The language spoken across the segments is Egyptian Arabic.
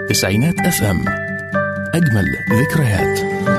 تسعينات اف ام اجمل ذكريات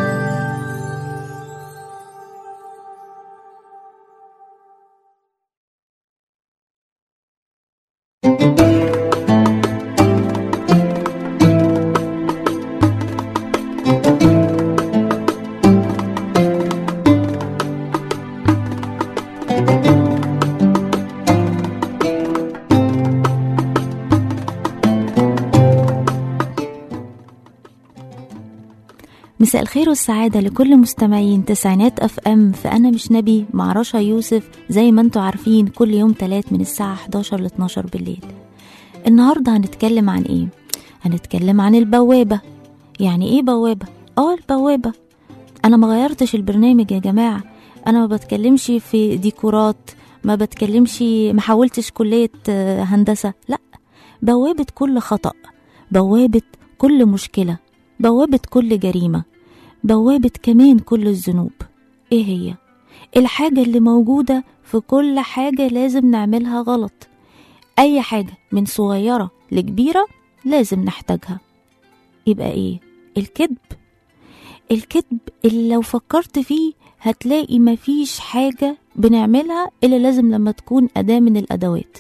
مساء الخير والسعادة لكل مستمعين تسعينات اف ام فأنا مش نبي مع رشا يوسف زي ما انتوا عارفين كل يوم تلات من الساعة 11 ل 12 بالليل النهاردة هنتكلم عن ايه؟ هنتكلم عن البوابة يعني ايه بوابة؟ اه البوابة انا ما غيرتش البرنامج يا جماعة انا ما بتكلمش في ديكورات ما بتكلمش ما حولتش كلية آه، هندسة لا بوابة كل خطأ بوابة كل مشكلة بوابة كل جريمة بوابة كمان كل الذنوب ايه هي الحاجة اللي موجودة في كل حاجة لازم نعملها غلط اي حاجة من صغيرة لكبيرة لازم نحتاجها يبقى ايه الكذب الكذب اللي لو فكرت فيه هتلاقي مفيش حاجة بنعملها إلا لازم لما تكون أداة من الأدوات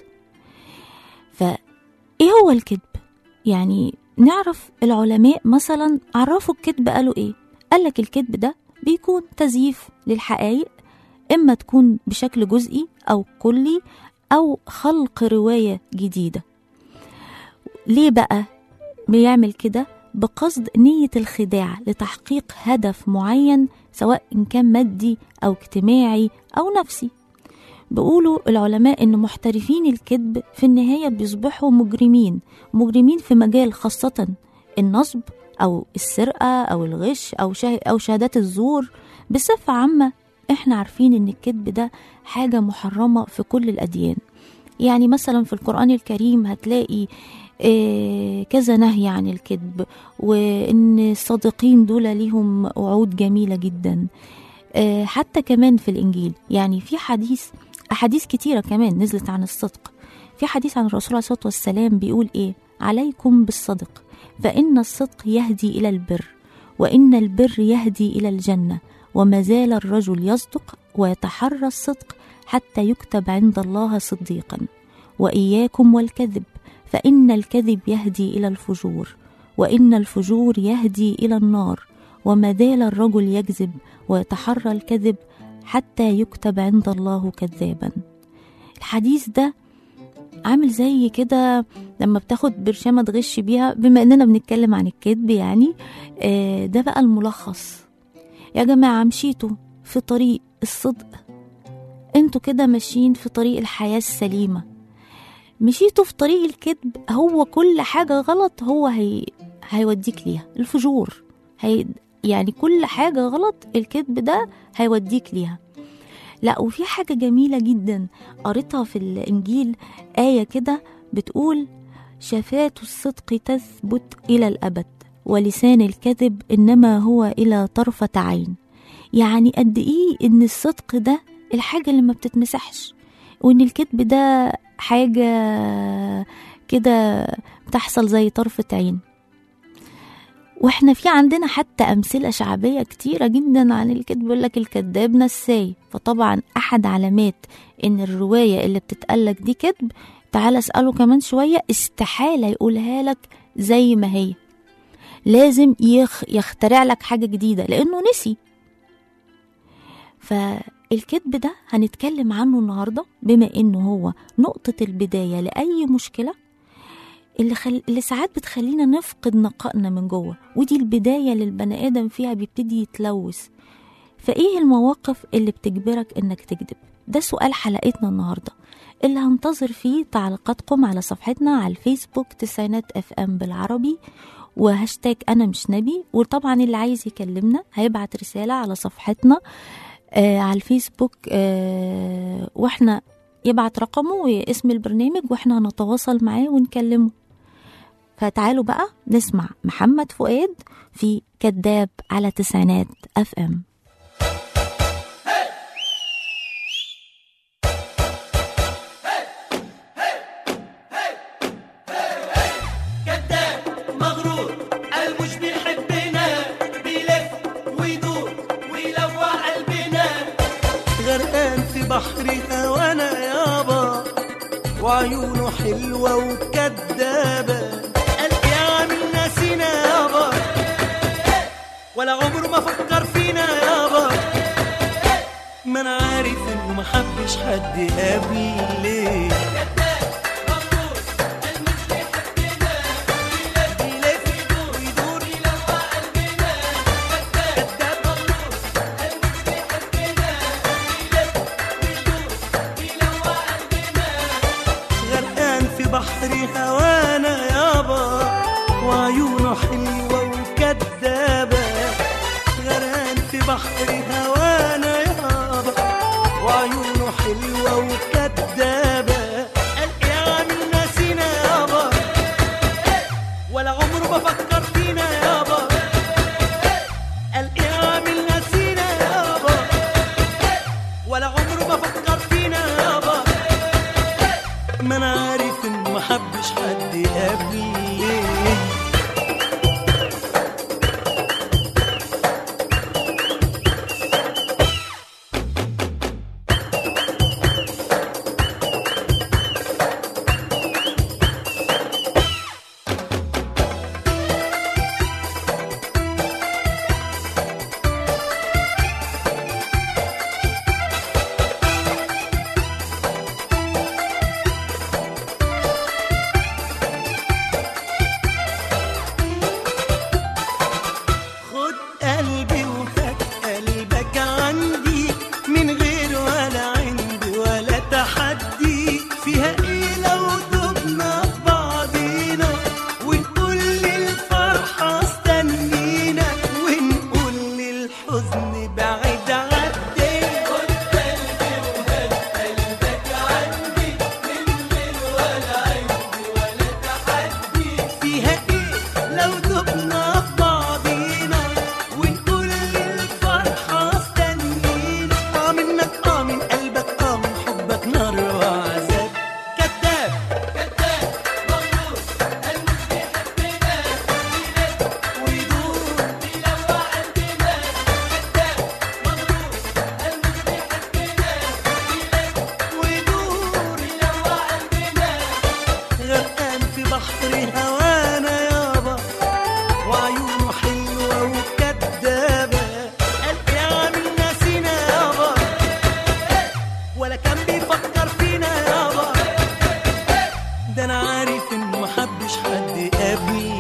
فإيه هو الكذب؟ يعني نعرف العلماء مثلا عرفوا الكذب قالوا إيه؟ قالك الكذب ده بيكون تزييف للحقائق إما تكون بشكل جزئي أو كلي أو خلق رواية جديدة ليه بقى بيعمل كده بقصد نية الخداع لتحقيق هدف معين سواء إن كان مادي أو اجتماعي أو نفسي بيقولوا العلماء إن محترفين الكذب في النهاية بيصبحوا مجرمين مجرمين في مجال خاصة النصب أو السرقة أو الغش أو شه- أو شهادات الزور بصفة عامة إحنا عارفين إن الكذب ده حاجة محرمة في كل الأديان يعني مثلا في القرآن الكريم هتلاقي آه، كذا نهي عن الكذب وإن الصادقين دول ليهم وعود جميلة جدا آه، حتى كمان في الإنجيل يعني في حديث أحاديث كتيرة كمان نزلت عن الصدق في حديث عن الرسول عليه الصلاة والسلام بيقول إيه عليكم بالصدق فإن الصدق يهدي إلى البر وإن البر يهدي إلى الجنة وما زال الرجل يصدق ويتحرى الصدق حتى يكتب عند الله صديقا وإياكم والكذب فإن الكذب يهدي إلى الفجور وإن الفجور يهدي إلى النار وما زال الرجل يكذب ويتحرى الكذب حتى يكتب عند الله كذابا الحديث ده عامل زي كده لما بتاخد برشامة تغش بيها بما اننا بنتكلم عن الكذب يعني آه، ده بقى الملخص يا جماعة مشيتوا في طريق الصدق انتوا كده ماشيين في طريق الحياة السليمة مشيتوا في طريق الكذب هو كل حاجة غلط هو هي... هيوديك ليها الفجور هي... يعني كل حاجة غلط الكذب ده هيوديك ليها لا وفي حاجة جميلة جدا قريتها في الإنجيل آية كده بتقول شفاة الصدق تثبت إلى الأبد ولسان الكذب إنما هو إلى طرفة عين يعني قد إيه إن الصدق ده الحاجة اللي ما بتتمسحش وإن الكذب ده حاجة كده بتحصل زي طرفة عين واحنا في عندنا حتى امثله شعبيه كتيره جدا عن الكذب يقول لك الكذاب نساي فطبعا احد علامات ان الروايه اللي بتتقالك دي كذب تعال اساله كمان شويه استحاله يقولها لك زي ما هي لازم يخ يخترع لك حاجه جديده لانه نسي فالكذب ده هنتكلم عنه النهارده بما انه هو نقطه البدايه لاي مشكله اللي, خل... اللي ساعات بتخلينا نفقد نقائنا من جوه ودي البداية اللي البني آدم فيها بيبتدي يتلوث فإيه المواقف اللي بتجبرك إنك تكذب ده سؤال حلقتنا النهاردة اللي هنتظر فيه تعليقاتكم على صفحتنا على الفيسبوك تسعينات اف ام بالعربي وهاشتاج انا مش نبي وطبعا اللي عايز يكلمنا هيبعت رسالة على صفحتنا آه على الفيسبوك آه واحنا يبعت رقمه واسم البرنامج واحنا هنتواصل معاه ونكلمه فتعالوا بقى نسمع محمد فؤاد في كذاب على تسعينات اف ام كذاب مغرور وعيونه حلوة وكدابة قال يا عامل ناسينا يابا ولا عمره ما فكر فينا يابا ما انا عارف انه ما حبش حد قبلي بيلف ويدور كداب غرقان في بحر هوانا يابا وعيونه حلوة وكدابة غرقان في بحر هوانا يابا وعيونه حلوة وكدابة قال يا عامل ناسينا يابا ولا عمره ما فكر فينا يابا قال يا عامل ناسينا يابا ولا عمره ما فكر فينا يابا ما انا عارف انه ما حبش حد قبلي خد قلبي وهات قلبك عندي من غير ولا عندي ولا تحدي فيها ايه لو دبنا في بعضينا ونقول للفرحة استنينا ونقول للحزن بعيد عدي خد قلبي وهات قلبك عندي من غير ولا عندي ولا تحدي فيها ايه لو دبنا في بعضينا ونقول للفرحة استنينا اه منك اه من قلبك اه من حبك نار وعذاب كذاب كذاب مغرور قلبك بيحبنا ويدور يلوع قلبنا كذاب مغرور قلبك بيحبنا ويدور يلوع قلبنا غرقان في بحر هوانا يابا وعيونه حلوة وكدابة قال يا عامل ناسينا يابا ولا كان بيفكر فينا يابا ده انا عارف انه ما حبش حد قبلي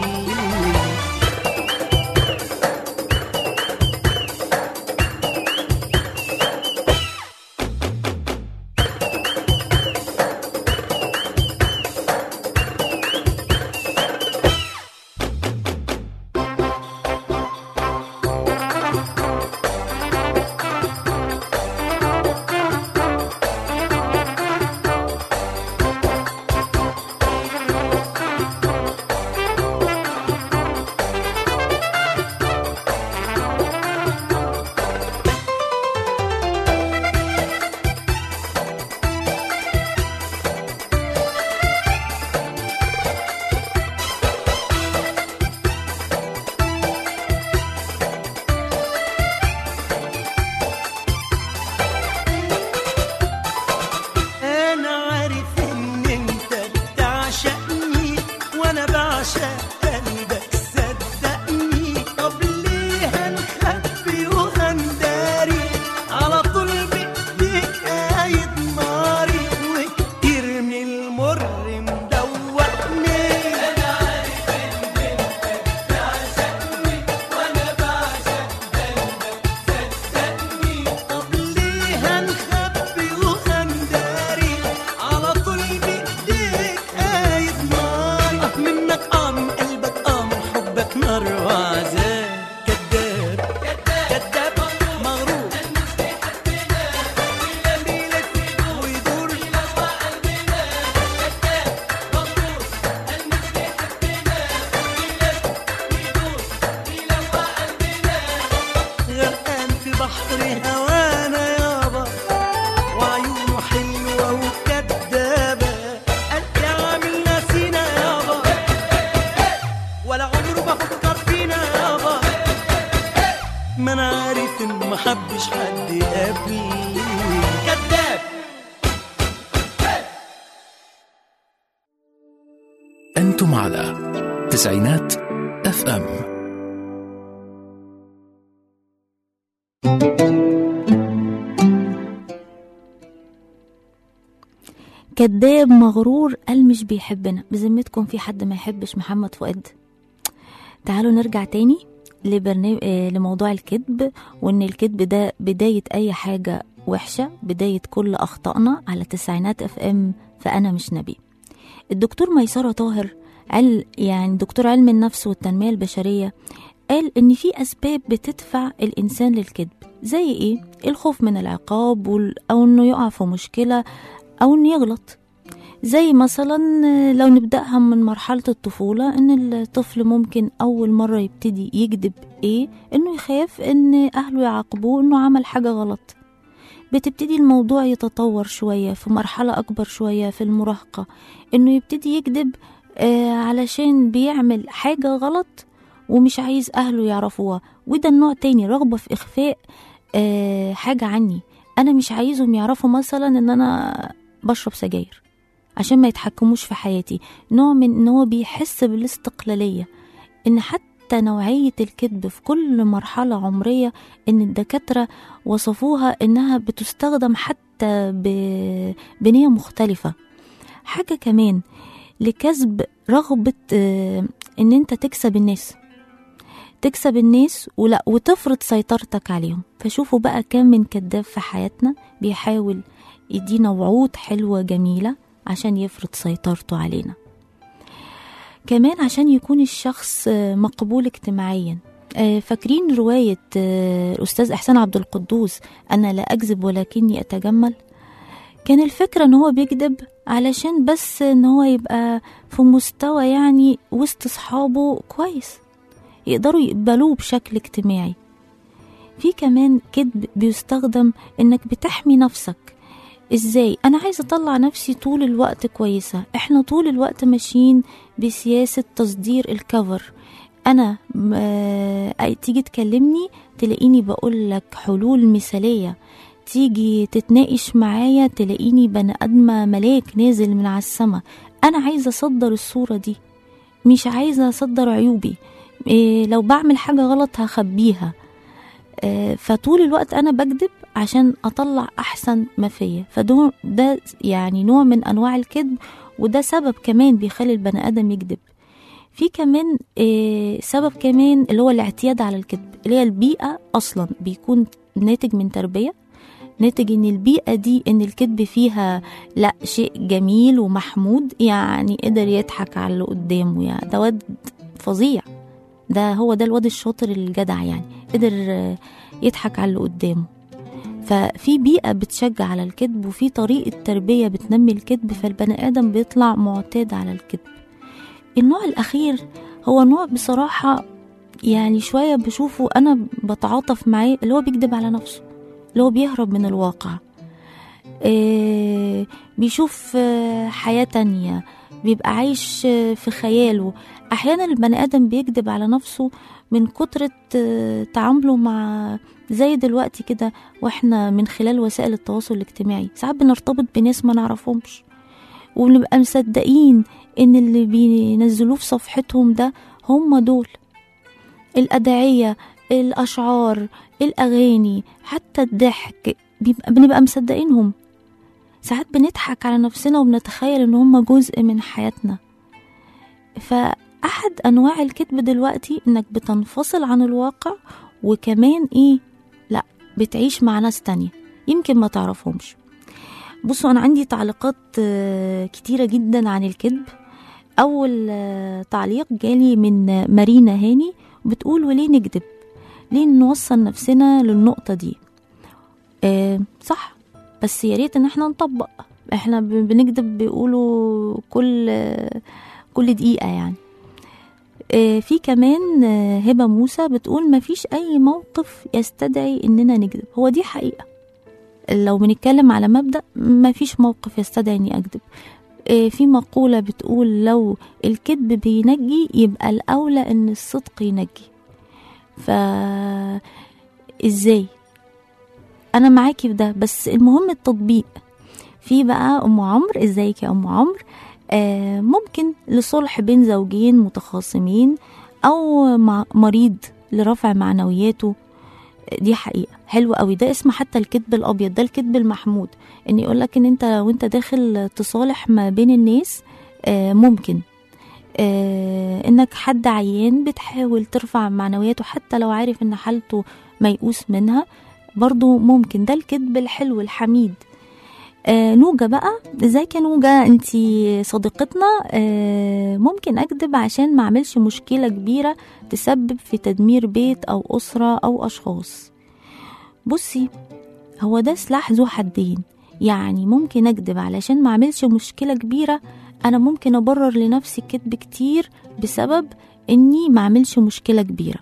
انا عارف ان انت بتعشقني وانا بعشق قلبك صدقني طب ليه هنخبي وهنداري على طول بايديك قايد ناري وكتير من المر مدوقني انا عارف ان انت بتعشقني وانا بعشق قلبك صدقني طب ليه هنخبي وهنداري على طول بايديك قايد نار اه منك اه من قلبك اه من حبك نار وعذاب كذاب كذاب مغرور بيلف ويدور غرقان في بحر هوانا يابا وعيونه حلوة وكدابة قال يا عامل ناسينا يابا ولا عمره ما فكر فينا يابا ما انا عارف انه ما حبش حد قبلي كداب أنتم على تسعينات اف ام كذاب مغرور قال مش بيحبنا بذمتكم في حد ما يحبش محمد فؤاد تعالوا نرجع تاني لبرنامج آه لموضوع الكذب وان الكذب ده بداية اي حاجة وحشة بداية كل اخطائنا على تسعينات اف ام فانا مش نبي الدكتور ميسرة طاهر قال يعني دكتور علم النفس والتنمية البشرية قال ان في اسباب بتدفع الانسان للكذب زي ايه الخوف من العقاب وال- او انه يقع في مشكلة او انه يغلط زي مثلا لو نبدأها من مرحلة الطفولة ان الطفل ممكن اول مرة يبتدي يكذب ايه انه يخاف ان اهله يعاقبوه انه عمل حاجة غلط بتبتدي الموضوع يتطور شوية في مرحلة أكبر شوية في المراهقة إنه يبتدي يكذب آه علشان بيعمل حاجة غلط ومش عايز أهله يعرفوها وده النوع تاني رغبة في إخفاء آه حاجة عني أنا مش عايزهم يعرفوا مثلا إن أنا بشرب سجاير عشان ما يتحكموش في حياتي نوع من إن هو بيحس بالاستقلالية إن حتى نوعية الكذب في كل مرحلة عمرية إن الدكاترة وصفوها إنها بتستخدم حتى ب- بنية مختلفة حاجة كمان لكسب رغبة آه، إن أنت تكسب الناس تكسب الناس ولا وتفرض سيطرتك عليهم فشوفوا بقى كم من كذاب في حياتنا بيحاول يدينا وعود حلوة جميلة عشان يفرض سيطرته علينا كمان عشان يكون الشخص آه، مقبول اجتماعيا آه، فاكرين رواية آه، الأستاذ إحسان عبد القدوس أنا لا أكذب ولكني أتجمل كان الفكرة إن هو بيكذب علشان بس إن هو يبقى في مستوى يعني وسط أصحابه كويس يقدروا يقبلوه بشكل اجتماعي في كمان كذب بيستخدم إنك بتحمي نفسك ازاي انا عايزه اطلع نفسي طول الوقت كويسه احنا طول الوقت ماشيين بسياسه تصدير الكفر انا آه تيجي تكلمني تلاقيني بقول لك حلول مثاليه تيجي تتناقش معايا تلاقيني بني ادمه ملاك نازل من على السما انا عايزه اصدر الصوره دي مش عايزه اصدر عيوبي إيه لو بعمل حاجه غلط هخبيها آه، فطول الوقت انا بكذب عشان اطلع احسن ما فيا فده ده يعني نوع من انواع الكذب وده سبب كمان بيخلي البني ادم يكذب في كمان آه، سبب كمان اللي هو الاعتياد على الكذب اللي هي البيئه اصلا بيكون ناتج من تربيه ناتج ان البيئه دي ان الكذب فيها لا شيء جميل ومحمود يعني قدر يضحك على اللي قدامه يعني ده واد فظيع ده هو ده الواد الشاطر الجدع يعني قدر آه، يضحك على اللي قدامه ففي بيئة بتشجع على الكذب وفي طريقة تربية بتنمي الكذب فالبني آدم بيطلع معتاد على الكذب النوع الأخير هو نوع بصراحة يعني شوية بشوفه أنا بتعاطف معاه اللي هو بيكذب على نفسه اللي هو بيهرب من الواقع آه، بيشوف آه، حياة تانية بيبقى عايش آه، في خياله أحيانا البني آدم بيكذب على نفسه من كترة آه، تعامله مع زي دلوقتي كده واحنا من خلال وسائل التواصل الاجتماعي ساعات بنرتبط بناس ما نعرفهمش وبنبقى مصدقين ان اللي بينزلوه في صفحتهم ده هم دول الأدعية الأشعار الأغاني حتى الضحك بيبقى بنبقى مصدقينهم ساعات بنضحك على نفسنا وبنتخيل ان هم جزء من حياتنا فأحد أنواع الكذب دلوقتي إنك بتنفصل عن الواقع وكمان إيه لا بتعيش مع ناس تانية يمكن ما تعرفهمش بصوا أنا عندي تعليقات آه، كتيرة جدا عن الكذب أول آه، تعليق جالي من آه، مارينا هاني بتقول وليه نكذب ليه نوصل نفسنا للنقطة دي آه صح بس يا ريت ان احنا نطبق احنا ب- بنكذب بيقولوا كل آه، كل دقيقة يعني آه، في كمان آه، هبة موسى بتقول مفيش أي موقف يستدعي إننا نكذب هو دي حقيقة لو بنتكلم على مبدأ مفيش موقف يستدعي إني أكذب آه، في مقولة بتقول لو الكذب بينجي يبقى الأولى إن الصدق ينجي ف إزاي أنا معاكي في ده بس المهم التطبيق في بقى أم عمرو إزيك يا أم عمرو آه ممكن لصلح بين زوجين متخاصمين او مع مريض لرفع معنوياته دي حقيقه حلو قوي ده اسمه حتى الكذب الابيض ده الكذب المحمود ان يقول لك ان انت وانت داخل تصالح ما بين الناس آه ممكن آه انك حد عيان بتحاول ترفع معنوياته حتى لو عارف ان حالته ميؤوس منها برضو ممكن ده الكذب الحلو الحميد آه نوجة بقى ازيك يا نوجة انتي صديقتنا آه ممكن اكذب عشان ما اعملش مشكلة كبيرة تسبب في تدمير بيت او اسرة او اشخاص بصي هو ده سلاح ذو حدين يعني ممكن اكذب علشان ما اعملش مشكلة كبيرة انا ممكن ابرر لنفسي كذب كتير بسبب اني ما اعملش مشكلة كبيرة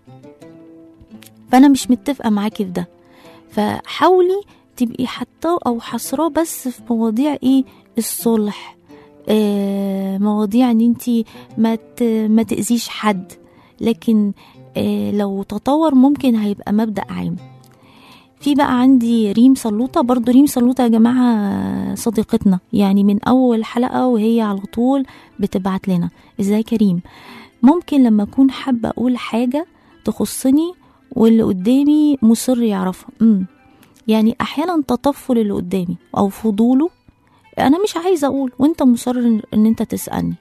فانا مش متفقة معاكي في ده فحاولي تبقي حتى او حصراه بس في مواضيع ايه الصلح آه مواضيع ان انت ما ت- ما تاذيش حد لكن آه لو تطور ممكن هيبقى مبدا عام في بقى عندي ريم سلوطة برضو ريم سلوطة يا جماعة صديقتنا يعني من أول حلقة وهي على طول بتبعت لنا ازيك يا ريم ممكن لما أكون حابة أقول حاجة تخصني واللي قدامي مصر يعرفها امم يعني احيانا تطفل اللي قدامي او فضوله انا مش عايزه اقول وانت مصر ان إن انت تسالني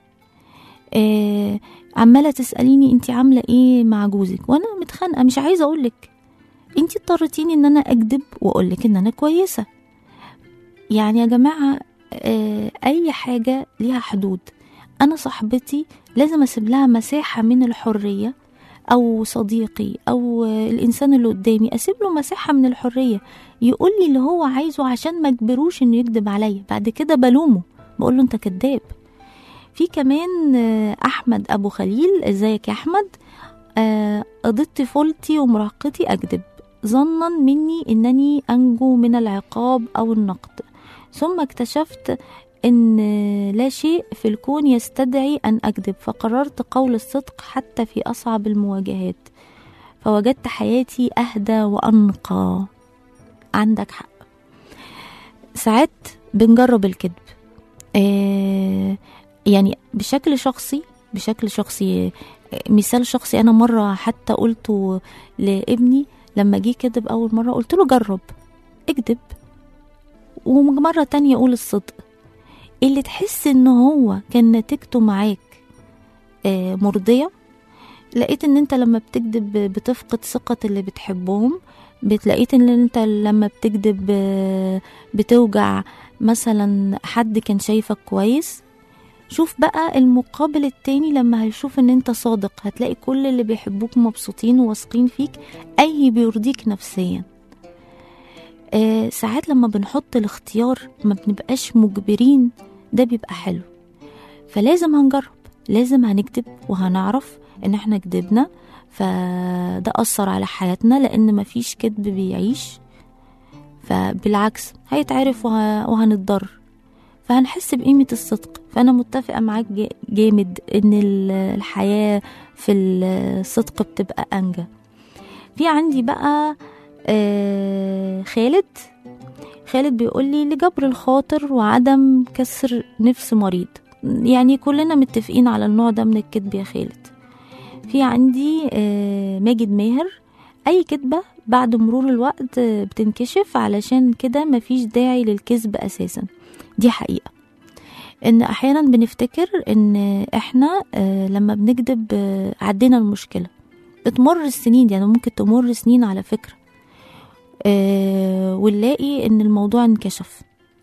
آه عماله تساليني انت عامله ايه مع جوزك وانا متخانقه مش عايزه اقولك انت اضطرتيني ان انا اكذب واقولك ان انا كويسه يعني يا جماعه آه اي حاجه ليها حدود انا صاحبتي لازم اسيب لها مساحه من الحريه او صديقي او الانسان اللي قدامي اسيب له مساحه من الحريه يقول لي اللي هو عايزه عشان ما اجبروش انه يكذب عليا بعد كده بلومه بقول له انت كذاب في كمان آه، احمد ابو خليل ازيك يا احمد آه، قضيت طفولتي ومراهقتي اكذب ظنا مني انني انجو من العقاب او النقد ثم اكتشفت ان لا شيء في الكون يستدعي ان اكذب فقررت قول الصدق حتى في اصعب المواجهات فوجدت حياتي اهدى وانقى عندك حق ساعات بنجرب الكذب آه يعني بشكل شخصي بشكل شخصي آه، مثال شخصي انا مره حتى قلته لابني لما جه كذب اول مره قلت له جرب اكذب ومره تانية قول الصدق اللي تحس ان هو كان نتيجته معاك آه، مرضيه لقيت ان انت لما بتكذب بتفقد ثقة اللي بتحبهم بتلاقيت ان انت لما بتكذب آه، بتوجع مثلا حد كان شايفك كويس شوف بقى المقابل التاني لما هيشوف ان انت صادق هتلاقي كل اللي بيحبوك مبسوطين وواثقين فيك اي بيرضيك نفسيا آه ساعات لما بنحط الاختيار ما بنبقاش مجبرين ده بيبقى حلو فلازم هنجرب لازم هنكتب وهنعرف ان احنا كدبنا فده أثر على حياتنا لأن مفيش كذب بيعيش فبالعكس هيتعرف وه... وهنتضر فهنحس بقيمة الصدق فأنا متفقة معاك جا- جامد إن ال- الحياة في الصدق بتبقى أنجى في عندي بقى آه، خالد خالد بيقول لي لجبر الخاطر وعدم كسر نفس مريض يعني كلنا متفقين على النوع ده من الكذب يا خالد في عندي آه، ماجد ماهر اي كذبه بعد مرور الوقت آه، بتنكشف علشان كده مفيش داعي للكذب اساسا دي حقيقه ان احيانا بنفتكر ان احنا آه، لما بنكذب آه، عدينا المشكله بتمر السنين يعني ممكن تمر سنين على فكره آه، ونلاقي ان الموضوع انكشف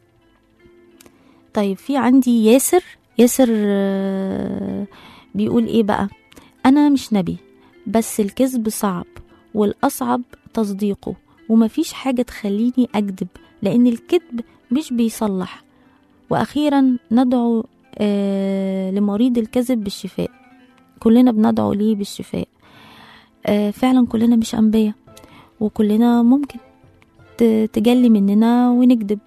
طيب في عندي ياسر ياسر آه، بيقول ايه بقى انا مش نبي بس الكذب صعب والاصعب تصديقه ومفيش حاجه تخليني اكذب لان الكذب مش بيصلح واخيرا ندعو آه لمريض الكذب بالشفاء كلنا بندعو ليه بالشفاء آه فعلا كلنا مش انبياء وكلنا ممكن ت- تجلي مننا ونكذب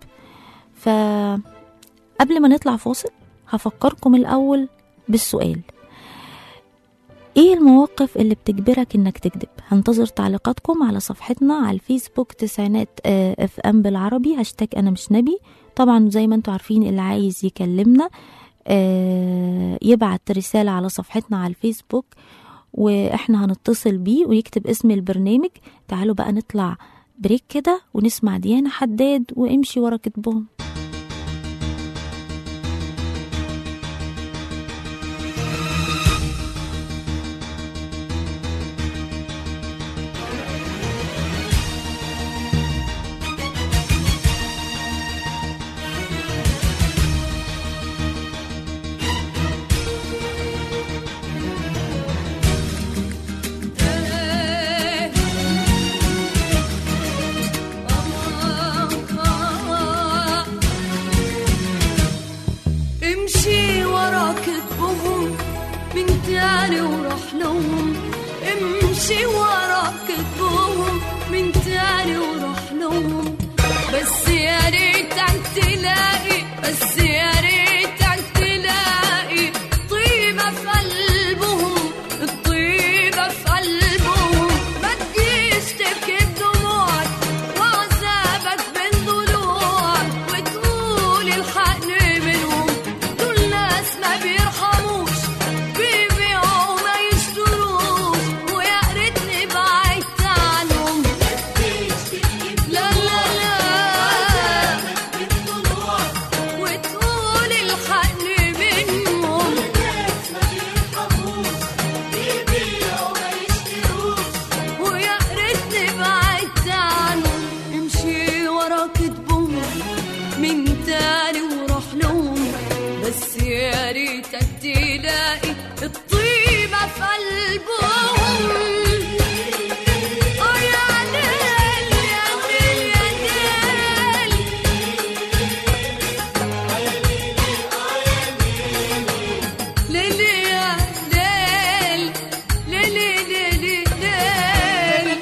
فقبل ما نطلع فاصل هفكركم الأول بالسؤال ايه المواقف اللي بتجبرك انك تكذب هنتظر تعليقاتكم على صفحتنا على الفيسبوك تسعينات اف ام بالعربي هاشتاج انا مش نبي طبعا زي ما انتم عارفين اللي عايز يكلمنا آه، يبعت رسالة على صفحتنا على الفيسبوك واحنا هنتصل بيه ويكتب اسم البرنامج تعالوا بقى نطلع بريك كده ونسمع ديانا حداد وامشي ورا كتبهم امشي ورا كتبهم من تاني وروح لهم امشي ورا كتبهم من تاني وروح لهم بس يا ريتك تلاقي بس يا ريتك تلاقي طيبة في قلبهم الطيبة في قلبهم ما تجيش تبكي بدموعك وعذابك بين ضلوعك وتقول الحقني منهم دول ناس ما بيرحموش بيبيعوا وما يشتروش ويا ريتني بعدت عنهم لا لا لا وتقول الحقني منهم ويا ريتني بعدت عنهم امشي ورا كتبهم من تاني وروح لهم بس يا ريتك تلاقي الطيبة في قلبهم آه يا ليل يا ليل يا ليل ليلي يا ليل ليلي ليلي ليل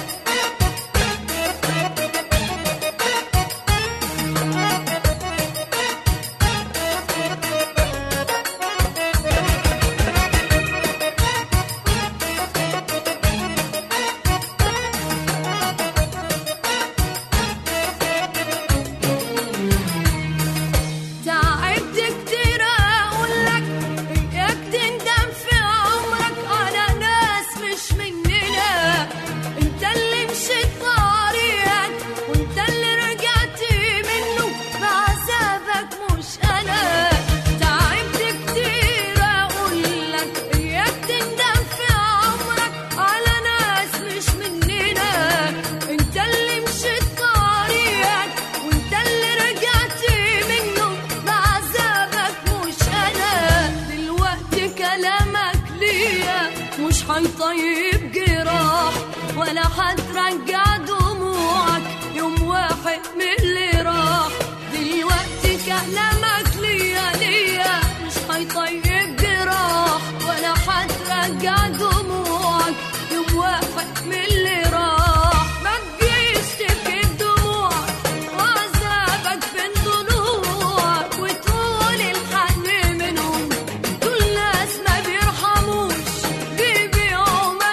تعبت كتير اقولك اياك تندم في عمرك على ناس مش مننا انت اللي مشيت طريقك وانت اللي رجعت منه بعذابك مش انا تعبت كتير اقولك اياك تندم في عمرك على ناس مش مننا انت اللي مشيت طريقك وانت اللي رجعت منه بعذابك مش انا دلوقتي كلامك ليا مش هيطيب جراح ولا هترجع دموعك يوم واحد من اللي راح دلوقتي كلامك ليا ليا مش هيطيب جراح ولا هترجع دموعك يوم واحد من اللي راح ما تجيش تبكي بدموعك وعذابك بين ضلوعك وتقول الحقني منهم دول ناس ما بيرحموش بيبيعوا ما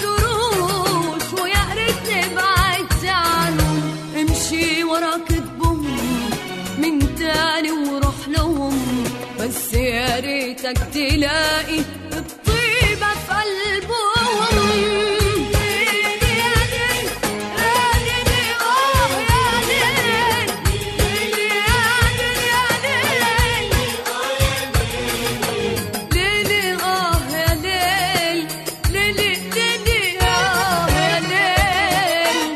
يشتروش ويا ريتني بعدت عنهم امشي ورا كتبهم من تاني وروح لهم بس يا ريتك تلاقي الطيبة في قلبهم يا ليل يا ليل آه يا ليل يا ليل يا ليل ليلي آه يا ليل ليلي ليلي آه يا ليل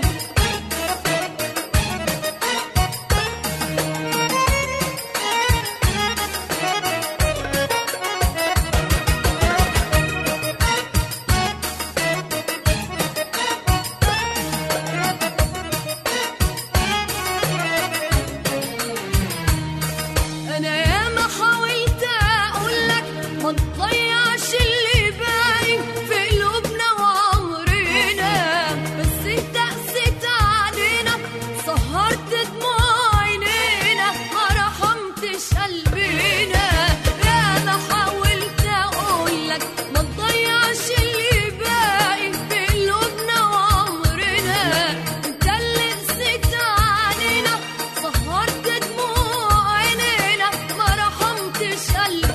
انا ياما حاولت اقولك ما تضيعش اللي باين في قلوبنا وعمرنا بس انت قسيت علينا سهرت دموع عينينا ما رحمتش قلبنا ياما حاولت اقولك ما تضيعش اللي باين في قلوبنا وعمرنا انت اللي قسيت علينا سهرت دموع عينينا ما رحمتش قلبنا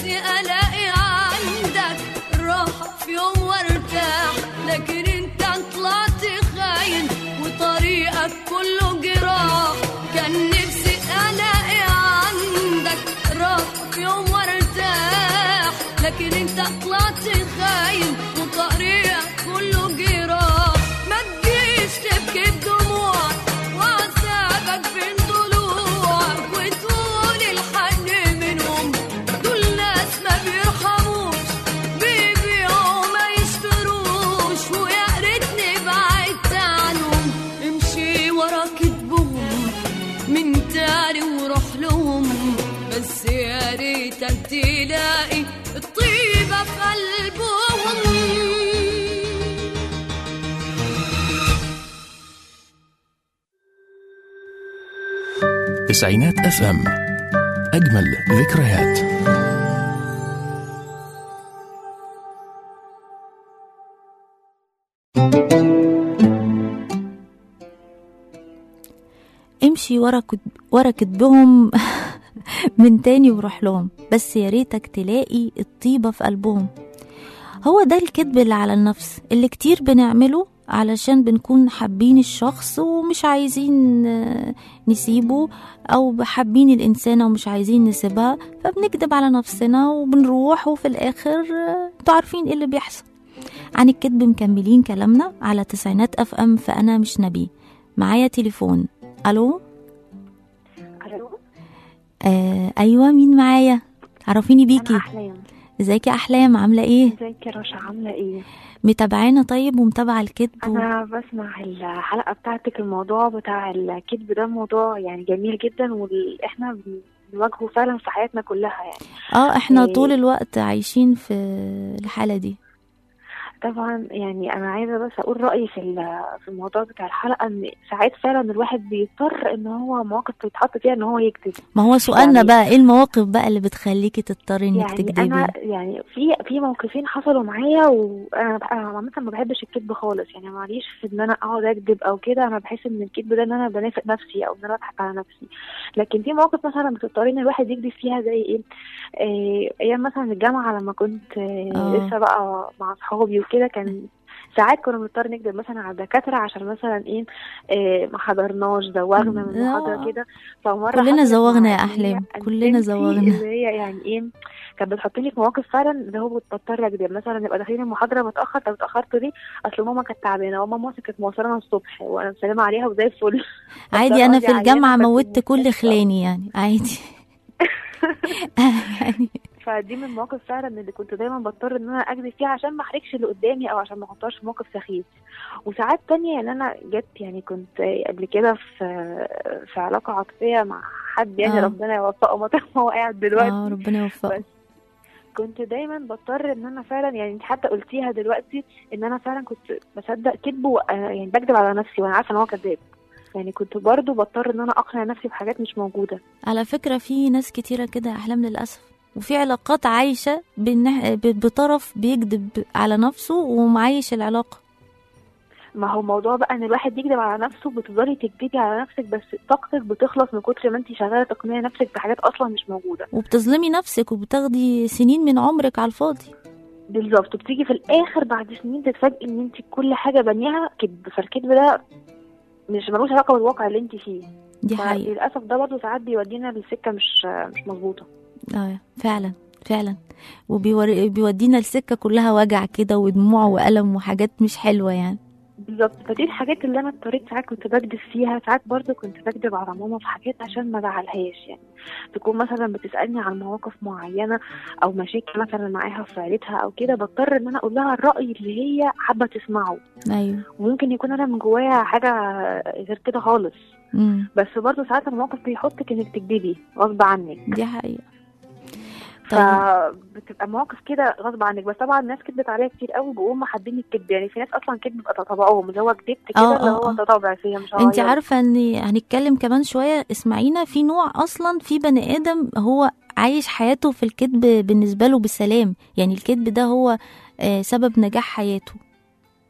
نفسي الاقي عندك راحة في يوم وارتاح لكن انت طلعت خاين وطريقك كله جراح كان نفسي الاقي عندك راحة في يوم وارتاح لكن انت طلعت خاين وطريقك كله جراح ما تجيش تبكي بدموعك وعذابك بين ضلوعك وتقول الحق منهم دول ناس ما بيرحموش بيبيعوا ما يشتروش ويا ريتني بعدت عنهم امشي ورا كتبهم من تاني وروح لهم بس يا ريتك تلاقي الطيبة في قلبهم تسعينات اف ام اجمل ذكريات امشي ورا كد... ورا كدبهم من تاني وروح لهم بس يا ريتك تلاقي الطيبة في قلبهم هو ده الكذب اللي على النفس اللي كتير بنعمله علشان بنكون حابين الشخص ومش عايزين آه، نسيبه او حابين الانسانة ومش عايزين نسيبها فبنكذب على نفسنا وبنروح وفي الاخر آه، انتوا عارفين ايه اللي بيحصل عن الكذب مكملين كلامنا على تسعينات اف ام فانا مش نبي معايا تليفون الو الو آه ايوه مين معايا عرفيني بيكي انا احلام ازيك يا احلام عامله ايه ازيك يا رشا عامله ايه متابعانا طيب ومتابعه الكذب و... انا بسمع الحلقه بتاعتك الموضوع بتاع الكذب ده موضوع يعني جميل جدا واحنا بنواجهه فعلا في حياتنا كلها يعني اه احنا إيه. طول الوقت عايشين في الحاله دي طبعا يعني انا عايزه بس اقول رايي في ال- في الموضوع بتاع الحلقه ان ساعات فعلا الواحد بيضطر ان هو مواقف بيتحط فيها ان هو يكذب ما هو سؤالنا يعني- بقى ايه المواقف بقى اللي بتخليكي تضطري انك يعني تكذبي انا يعني في في موقفين حصلوا معايا وانا بقى- أنا عامه ما بحبش الكذب خالص يعني معليش في ان انا اقعد اكذب او كده انا بحس ان الكذب ده ان انا بنافق نفسي او ان انا اضحك على نفسي لكن في مواقف مثلا بتضطري ان الواحد يكذب فيها زي ايه آه، ايام مثلا الجامعه لما كنت آه، آه. لسه بقى مع اصحابي وكده كان ساعات كنا بنضطر نكذب مثلا على الدكاتره عشان مثلا ايه آه، ما حضرناش زوغنا من آه. المحاضره كده فمره كلنا حصلت زوغنا يا مع- أحلام، إن هي كلنا أنتي زوغنا. اللي هي يعني ايه كانت بتحطني في مواقف فعلا اللي هو بضطر اكذب مثلا نبقى داخلين المحاضره متاخر طب اتاخرت ليه اصل ماما كانت تعبانه وماما كانت موصلانا الصبح وانا مسلمه عليها وزي الفل عادي انا في قصدي الجامعه عيانة موتت بس كل المستشفى. خلاني يعني عادي يعني فدي من المواقف فعلا اللي كنت دايما بضطر ان انا اكذب فيها عشان ما احرجش اللي قدامي او عشان ما احطهاش في موقف سخيف وساعات تانية يعني انا جت يعني كنت قبل كده في في علاقه عاطفيه مع حد يعني آه. ربنا يوفقه مطرح ما هو قاعد دلوقتي اه ربنا يوفقه بس كنت دايما بضطر ان انا فعلا يعني انت حتى قلتيها دلوقتي ان انا فعلا كنت بصدق كذب و- يعني بكذب على نفسي وانا عارفه ان هو كذاب يعني كنت برضو بضطر ان انا اقنع نفسي بحاجات مش موجوده على فكرة في ناس كتيرة كده أحلام للأسف وفي علاقات عايشة بالنح... ب- بطرف بيكذب على نفسه ومعايش العلاقة ما هو موضوع بقى ان الواحد يكذب على نفسه بتفضلي تكذبي على نفسك بس طاقتك بتخلص من كتر ما انت شغاله تقنعي نفسك بحاجات اصلا مش موجوده وبتظلمي نفسك وبتاخدي سنين من عمرك على الفاضي بالظبط بتيجي في الاخر بعد سنين تتفاجئي ان انت كل حاجه بنيها كذب فالكذب ده مش ملوش علاقه بالواقع اللي انت فيه دي حقيقة للاسف ده برضه ساعات بيودينا لسكه مش مش مظبوطه اه فعلا فعلا وبيودينا السكة كلها وجع كده ودموع وألم وحاجات مش حلوة يعني بالظبط فدي الحاجات اللي انا اضطريت ساعات كنت بكذب فيها ساعات برضه كنت بكذب على ماما في حاجات عشان ما ازعلهاش يعني تكون مثلا بتسالني عن مواقف معينه او مشاكل مثلا معاها في عيلتها او كده بضطر ان انا اقول لها الراي اللي هي حابه تسمعه أيوه وممكن يكون انا من جوايا حاجه غير كده خالص مم. بس برضه ساعات الموقف بيحطك انك تكذبي غصب عنك دي حقيقة طيب فبتبقى مواقف كده غصب عنك بس طبعا الناس كدبت عليا كتير قوي بيقوموا حابين الكذب يعني في ناس اصلا كذب بيبقى طبعهم اللي هو كدبت آه، كده اللي آه، هو آه. تطبع فيها مش انت هغيره. عارفة ان هنتكلم كمان شوية اسمعينا في نوع اصلا في بني ادم هو عايش حياته في الكذب بالنسبة له بسلام يعني الكذب ده هو آه، سبب نجاح حياته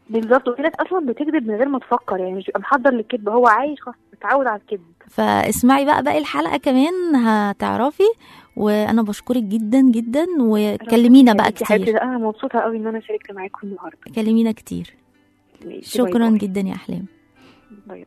بالظبط وفي ناس اصلا بتكذب من غير ما تفكر يعني مش بيبقى محضر للكذب هو عايش خلاص متعود على الكذب فاسمعي بقى باقي الحلقه كمان هتعرفي وانا بشكرك جدا جدا وكلمينا بقى يا حبيبتي، كتير ده انا مبسوطه قوي ان انا شاركت معاكم النهارده كلمينا كتير ماشي، باي شكرا باي. جدا يا احلام باي باي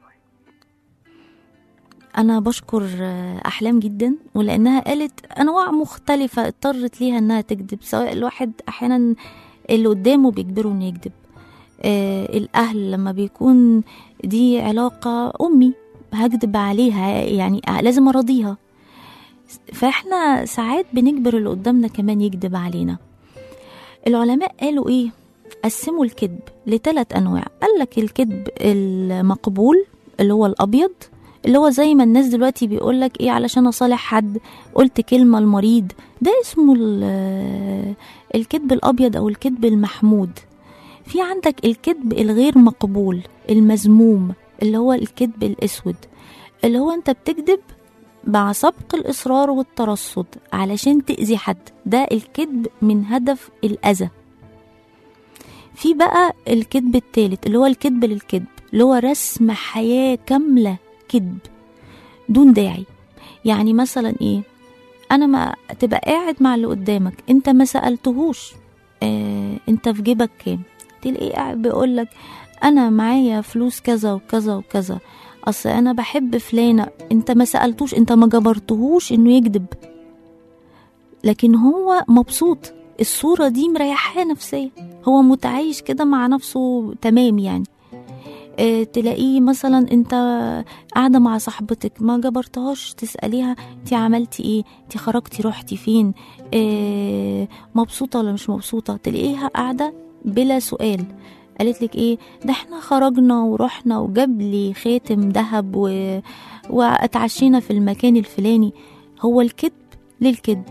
انا بشكر آه، احلام جدا ولانها قالت انواع مختلفه اضطرت ليها انها تكذب سواء الواحد احيانا اللي قدامه بيجبره انه يكذب آه الاهل لما بيكون دي علاقه امي هكذب عليها يعني لازم اراضيها فاحنا ساعات بنجبر اللي قدامنا كمان يكذب علينا العلماء قالوا ايه قسموا الكذب لثلاث انواع قال لك الكذب المقبول اللي هو الابيض اللي هو زي ما الناس دلوقتي بيقول لك ايه علشان اصالح حد قلت كلمه المريض ده اسمه ال- الكذب الابيض او الكذب المحمود في عندك الكذب الغير مقبول المذموم اللي هو الكذب الاسود اللي هو انت بتكذب مع سبق الاصرار والترصد علشان تاذي حد ده الكذب من هدف الاذى في بقى الكذب التالت اللي هو الكذب للكذب اللي هو رسم حياه كامله كذب دون داعي يعني مثلا ايه انا ما تبقى قاعد مع اللي قدامك انت ما سالتهوش اه انت في جيبك كام تلاقيه قاعد بيقول لك انا معايا فلوس كذا وكذا وكذا اصل انا بحب فلانه انت ما سالتوش انت ما جبرتهوش انه يكذب لكن هو مبسوط الصوره دي مريحاه نفسيا هو متعايش كده مع نفسه تمام يعني آه، تلاقيه مثلا انت قاعده مع صاحبتك ما جبرتهاش تساليها انت عملتي ايه انت خرجتي رحتي فين آه، مبسوطه ولا مش مبسوطه تلاقيها قاعده بلا سؤال قالت لك ايه ده احنا خرجنا ورحنا وجاب لي خاتم ذهب و... واتعشينا في المكان الفلاني هو الكذب للكذب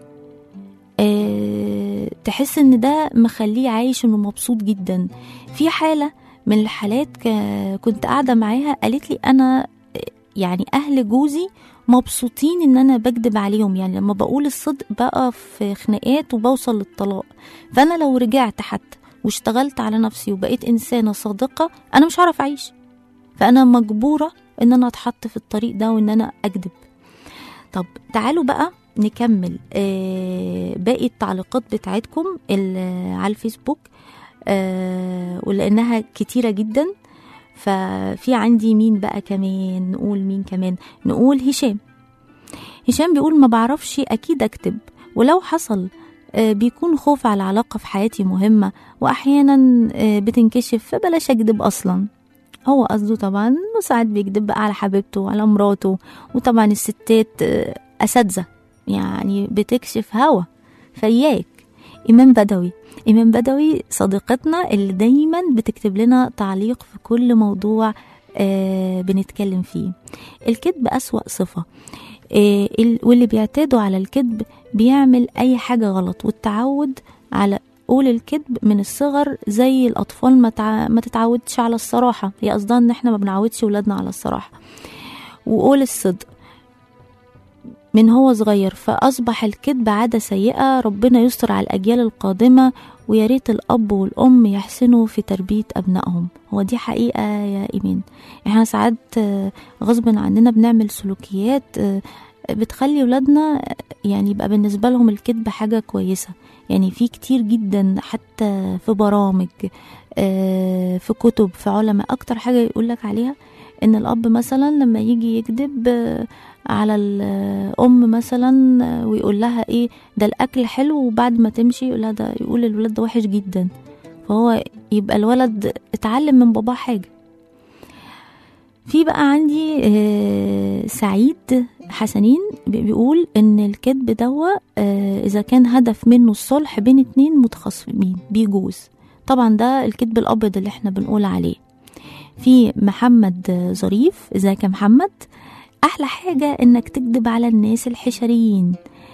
أه تحس ان ده مخليه عايش انه مبسوط جدا في حاله من الحالات ك- كنت قاعده معاها قالت لي انا آه، يعني اهل جوزي مبسوطين ان انا بكذب عليهم يعني لما بقول الصدق بقى في خناقات وبوصل للطلاق فانا لو رجعت حتى واشتغلت على نفسي وبقيت انسانه صادقه انا مش هعرف اعيش فانا مجبوره ان انا اتحط في الطريق ده وان انا اكذب طب تعالوا بقى نكمل آه باقي التعليقات بتاعتكم ال- على الفيسبوك آه ولانها كتيره جدا ففي عندي مين بقى كمان نقول مين كمان نقول هشام هشام بيقول ما بعرفش اكيد اكتب ولو حصل آه، بيكون خوف على علاقة في حياتي مهمة وأحيانا آه، بتنكشف فبلاش أكذب أصلا هو قصده طبعا إنه ساعات بيكذب بقى على حبيبته على مراته وطبعا الستات آه، أساتذة يعني بتكشف هوا فياك إمام بدوي إمام بدوي صديقتنا اللي دايما بتكتب لنا تعليق في كل موضوع آه بنتكلم فيه الكذب أسوأ صفة آه ال- واللي بيعتادوا على الكذب بيعمل أي حاجة غلط والتعود على قول الكذب من الصغر زي الأطفال ما, تع... ما تتعودش على الصراحة هي قصدها إن إحنا ما بنعودش ولادنا على الصراحة وقول الصدق من هو صغير فأصبح الكذب عادة سيئة ربنا يستر على الأجيال القادمة ويا ريت الأب والأم يحسنوا في تربية أبنائهم هو دي حقيقة يا إيمان احنا ساعات آه، غصب عننا بنعمل سلوكيات آه، بتخلي ولادنا يعني يبقى بالنسبة لهم الكذب حاجة كويسة يعني في كتير جدا حتى في برامج آه، في كتب في علماء أكتر حاجة يقولك عليها إن الأب مثلا لما يجي يكذب آه، على الأم مثلا آه، ويقول لها إيه ده الأكل حلو وبعد ما تمشي يقول لها ده يقول الولاد ده وحش جدا فهو يبقى الولد اتعلم من باباه حاجة في بقى عندي آه، سعيد حسنين بي- بيقول ان الكذب دوا آه، اذا كان هدف منه الصلح بين اتنين متخاصمين بيجوز طبعا ده الكذب الابيض اللي احنا بنقول عليه في محمد آه، ظريف ازيك يا محمد احلى حاجه انك تكذب على الناس الحشريين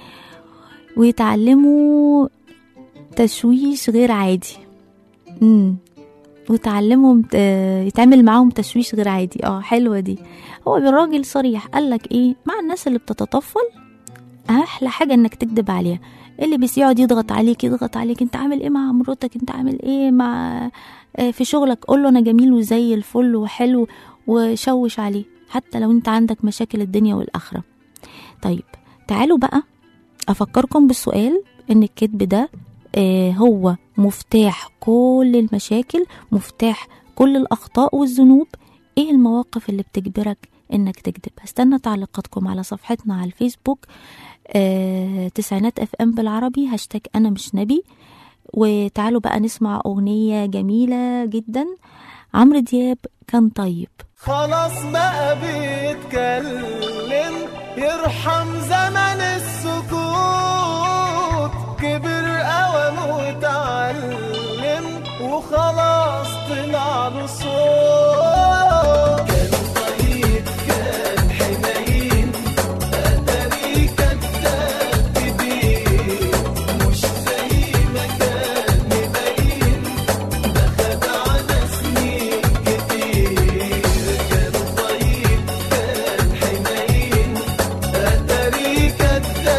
ويتعلموا تشويش غير عادي امم وتعلمهم ت- يتعمل معاهم تشويش غير عادي اه حلوه دي هو الراجل صريح قالك ايه مع الناس اللي بتتطفل احلى حاجه انك تكذب عليها اللي بس يقعد يضغط عليك يضغط عليك انت عامل ايه مع مراتك انت عامل ايه مع آه، في شغلك قول له انا جميل وزي الفل وحلو وشوش عليه حتى لو انت عندك مشاكل الدنيا والاخره طيب تعالوا بقى افكركم بالسؤال ان الكذب ده آه، هو مفتاح كل المشاكل مفتاح كل الاخطاء والذنوب ايه المواقف اللي بتجبرك انك تكذب هستنى تعليقاتكم على صفحتنا على الفيسبوك آه، تسعينات اف ام بالعربي هاشتاج انا مش نبي وتعالوا بقى نسمع اغنيه جميله جدا عمرو دياب كان طيب خلاص بقى بيتكلم يرحم زمن السكوت كبر قوم وتعلم وخلاص طلع له صوت كان طيب كان حنين أدري كداب كبير مش زي ما كان مبين ده خدعنا سنين كتير كان طيب كان حنين أدري كداب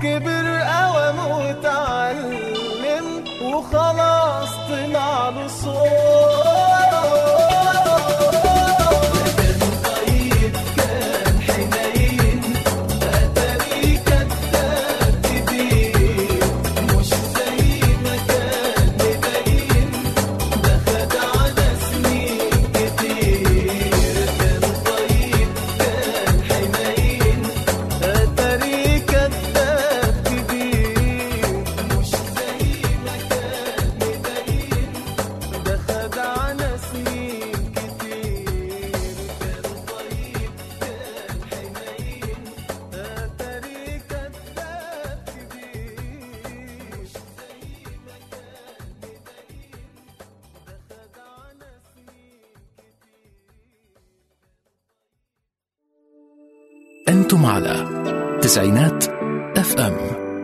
كبر قوم وتعلم وخلاص طلع له صوت كان طيب كان حنين أتاري كذاب كبير مش زي ما كان مبين ده خدعنا سنين كتير كان طيب كان حنين أتاري كذاب كبير مش زي ما كان مبين ده خدعنا سنين كتير كان طيب كان حنين أتاري كذاب كبير مش زي ما كان مبين ده خدعنا سنين أنتم على تسعينات اف ام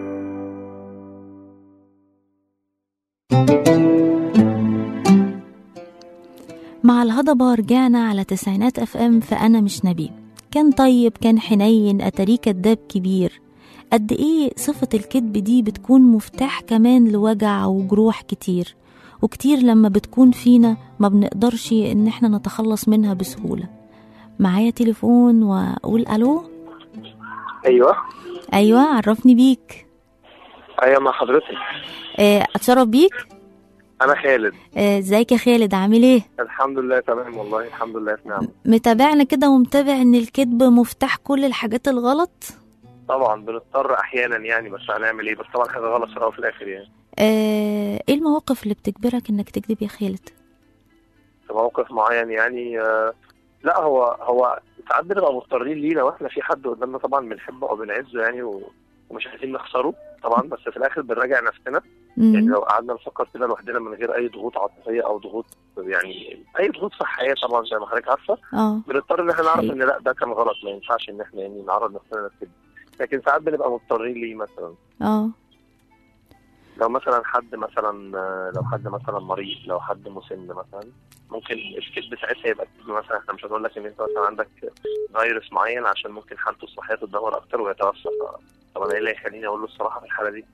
مع الهضبة رجعنا على تسعينات اف ام فأنا مش نبي كان طيب كان حنين أتاريه كداب كبير قد ايه صفة الكذب دي بتكون مفتاح كمان لوجع وجروح كتير وكتير لما بتكون فينا ما بنقدرش ان احنا نتخلص منها بسهولة معايا تليفون واقول الو ايوه ايوه عرفني بيك ايوه مع حضرتك آه، اتشرف بيك انا خالد آه، ازيك يا خالد عامل ايه الحمد لله تمام والله الحمد لله في نعم متابعنا كده ومتابع ان الكذب مفتاح كل الحاجات الغلط طبعا بنضطر احيانا يعني بس هنعمل ايه بس طبعا حاجه غلط في الاول وفي الاخر يعني آه، ايه المواقف اللي بتجبرك انك تكذب يا خالد في موقف معين يعني آه لا هو هو ساعات بنبقى مضطرين ليه لو احنا في حد قدامنا طبعا بنحبه او بنعزه يعني و... ومش عايزين نخسره طبعا بس في الاخر بنراجع نفسنا يعني مم. لو قعدنا نفكر كده لوحدنا من غير اي ضغوط عاطفيه او ضغوط يعني اي ضغوط صحيه طبعا زي ما حضرتك عارفه اه بنضطر ان احنا نعرف حقيقي. ان لا ده كان غلط ما ينفعش ان احنا يعني نعرض نفسنا للكذب لكن ساعات بنبقى مضطرين ليه مثلا اه لو مثلا حد مثلا آه، لو حد مثلا مريض لو حد مسن مثلا ممكن الكذب ساعتها يبقى كذب مثلا احنا مش هنقول لك ان انت مثلا عندك فيروس معين عشان ممكن حالته الصحيه تتدهور اكتر ويتوفى طبعا ايه اللي هيخليني اقول له الصراحه في الحاله دي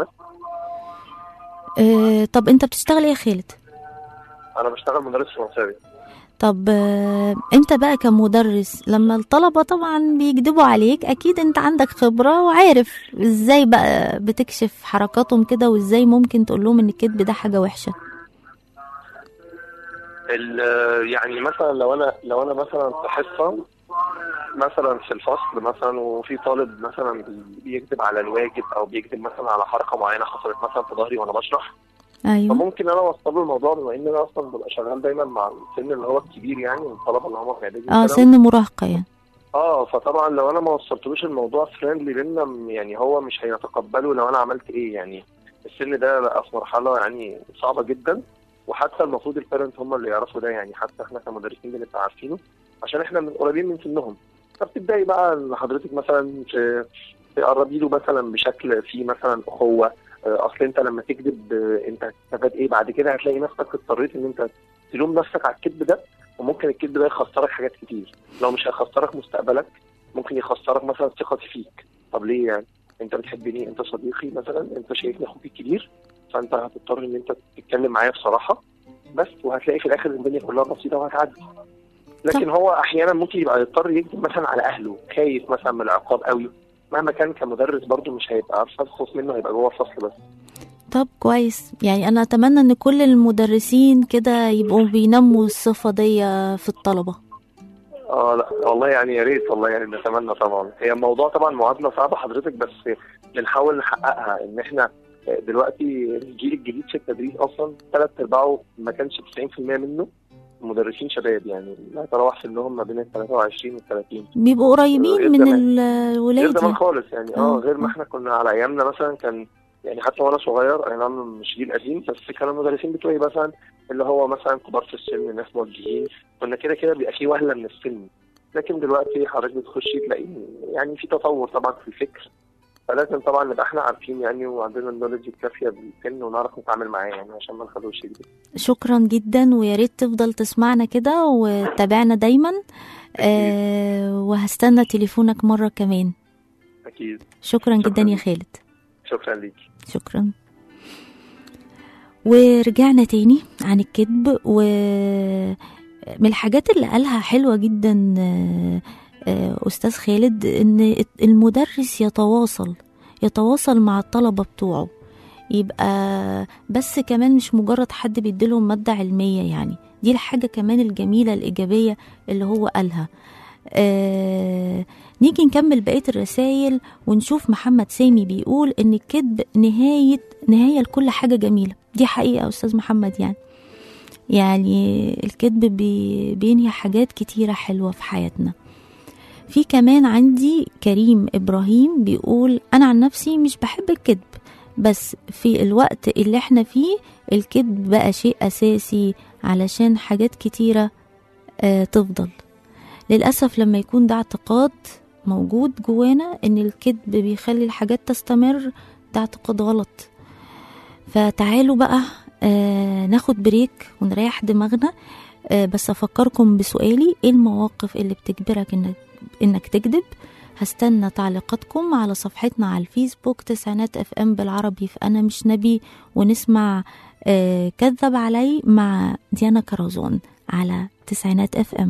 آه، طب انت بتشتغل ايه يا خالد انا بشتغل مدرس فرنساوي طب آه، انت بقى كمدرس لما الطلبة طبعا بيكذبوا عليك اكيد انت عندك خبرة وعارف ازاي بقى بتكشف حركاتهم كده وازاي ممكن تقول لهم ان الكذب ده حاجة وحشة ال- يعني مثلا لو انا لو انا مثلا في حصه مثلا في الفصل مثلا وفي طالب مثلا بيكذب على الواجب او بيكذب مثلا على حركه معينه حصلت مثلا في ظهري وانا بشرح ايوه فممكن انا اوصل له الموضوع بما ان انا اصلا ببقى شغال دايما مع السن اللي هو الكبير يعني الطلبه اللي هم في اعدادي اه وثانوي. سن مراهقة يعني اه فطبعا لو انا ما وصلتلوش الموضوع فريندلي بينا م- يعني هو مش هيتقبله لو انا عملت ايه يعني السن ده بقى في مرحله يعني صعبه جدا وحتى المفروض البيرنت هم اللي يعرفوا ده يعني حتى احنا كمدرسين بنبقى عارفينه عشان احنا من قريبين من سنهم فبتبداي بقى إن حضرتك مثلا ت- تقربي له مثلا بشكل فيه مثلا اخوه آه، اصل انت لما تكذب آه، انت هتستفاد ايه بعد كده هتلاقي نفسك اضطريت ان انت تلوم نفسك على الكذب ده وممكن الكذب ده يخسرك حاجات كتير لو مش هيخسرك مستقبلك ممكن يخسرك مثلا ثقتي فيك طب ليه يعني انت بتحبني انت صديقي مثلا انت شايفني اخوك الكبير فانت هتضطر ان انت تتكلم معايا بصراحه بس وهتلاقي في الاخر الدنيا كلها بسيطه وهتعدي لكن هو احيانا ممكن يبقى يضطر يكذب مثلا على اهله خايف مثلا من العقاب قوي مهما كان كمدرس برضه مش هيبقى عارف الخوف منه هيبقى جوه الفصل بس طب كويس يعني انا اتمنى ان كل المدرسين كده يبقوا بينموا الصفة دي في الطلبة اه لا والله يعني يا ريت والله يعني نتمنى طبعا هي الموضوع طبعا معادله صعبه حضرتك بس بنحاول نحققها ان احنا دلوقتي الجيل الجديد في التدريس اصلا ثلاث ارباعه ما كانش 90% منه مدرسين شباب يعني لا يتراوح سنهم ما بين ال 23 وال 30 بيبقوا غير قريبين من زمان. الولاد غير زمان يعني. خالص يعني اه آه. غير ما احنا كنا على ايامنا مثلا كان يعني حتى وانا صغير اي نعم مش جيل قديم بس كانوا المدرسين بتوعي مثلا اللي هو مثلا كبار في السن ناس موجهين كنا كده كده بيبقى في وهله من السن لكن دلوقتي حضرتك بتخشي تلاقي يعني في تطور طبعا في الفكر فلازم طبعا نبقى احنا عارفين يعني وعندنا النولج الكافيه بالسن ونعرف نتعامل معاه يعني عشان ما نخلوش يكذب شكرا جدا ويا ريت تفضل تسمعنا كده وتابعنا دايما آه وهستنى تليفونك مرة كمان اكيد شكرا جدا شكراً. يا خالد شكرا ليكي شكرا ورجعنا تاني عن الكذب و من الحاجات اللي قالها حلوة جدا آه، آه، أستاذ خالد إن المدرس يتواصل يتواصل مع الطلبة بتوعه يبقى بس كمان مش مجرد حد بيديلهم مادة علمية يعني دي الحاجة كمان الجميلة الإيجابية اللي هو قالها آه نيجي نكمل بقية الرسائل ونشوف محمد سامي بيقول إن الكذب نهاية نهاية لكل حاجة جميلة دي حقيقة يا أستاذ محمد يعني يعني الكذب بي بينهي حاجات كتيرة حلوة في حياتنا في كمان عندي كريم إبراهيم بيقول أنا عن نفسي مش بحب الكذب بس في الوقت اللي احنا فيه الكذب بقى شيء أساسي علشان حاجات كتيرة آه تفضل للأسف لما يكون ده اعتقاد موجود جوانا إن الكذب بيخلي الحاجات تستمر ده اعتقاد غلط فتعالوا بقى آه ناخد بريك ونريح دماغنا آه بس أفكركم بسؤالي إيه المواقف اللي بتجبرك إنك, إنك تكذب هستنى تعليقاتكم على صفحتنا على الفيسبوك تسعينات اف ام بالعربي في انا مش نبي ونسمع آه كذب علي مع ديانا كرازون على تسعينات اف ام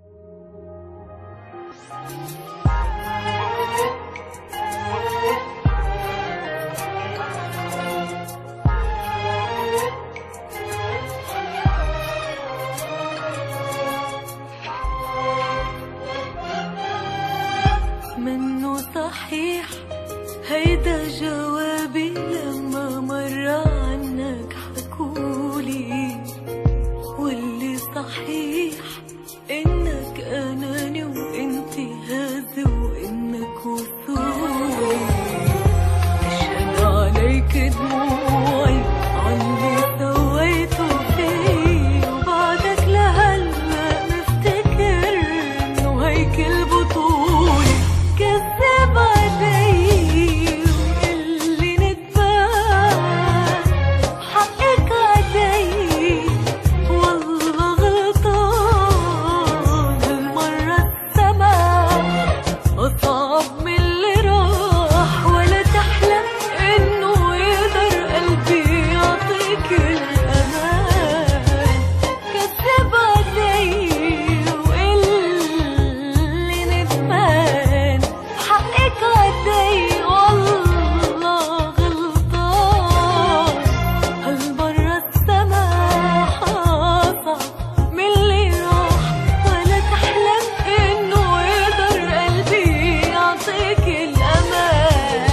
منه صحيح هيدا جوابي لما مر عنك حكولي واللي صحيح انك اناني وانت هذي وانك وصولي اشهد عليك دموعي عاللي سويته فيه وبعدك لهلا مفتكر انه هيك البطولة كذاب علي واللي ندمان حقك علي والله غلطان هالمرة السماح أصعب من اللي راح ولا تحلم إنه يقدر قلبي يعطيك الأمان كذب علي واللي ندمان حقك علي والله غلطان هالمرة السماح أصعب من اللي راح ولا تحلم إنه يقدر قلبي يعطيك الأمان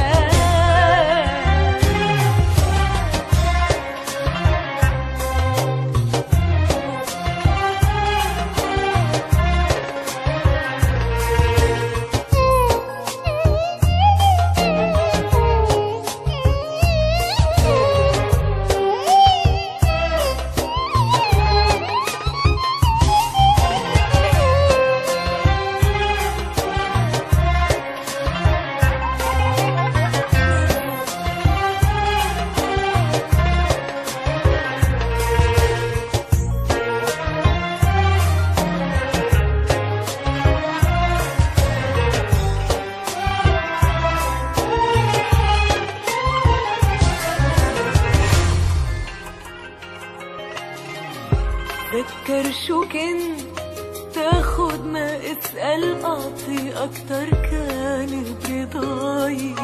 تذكر شو كنت تاخد ما اسأل أعطي أكتر كان برضاي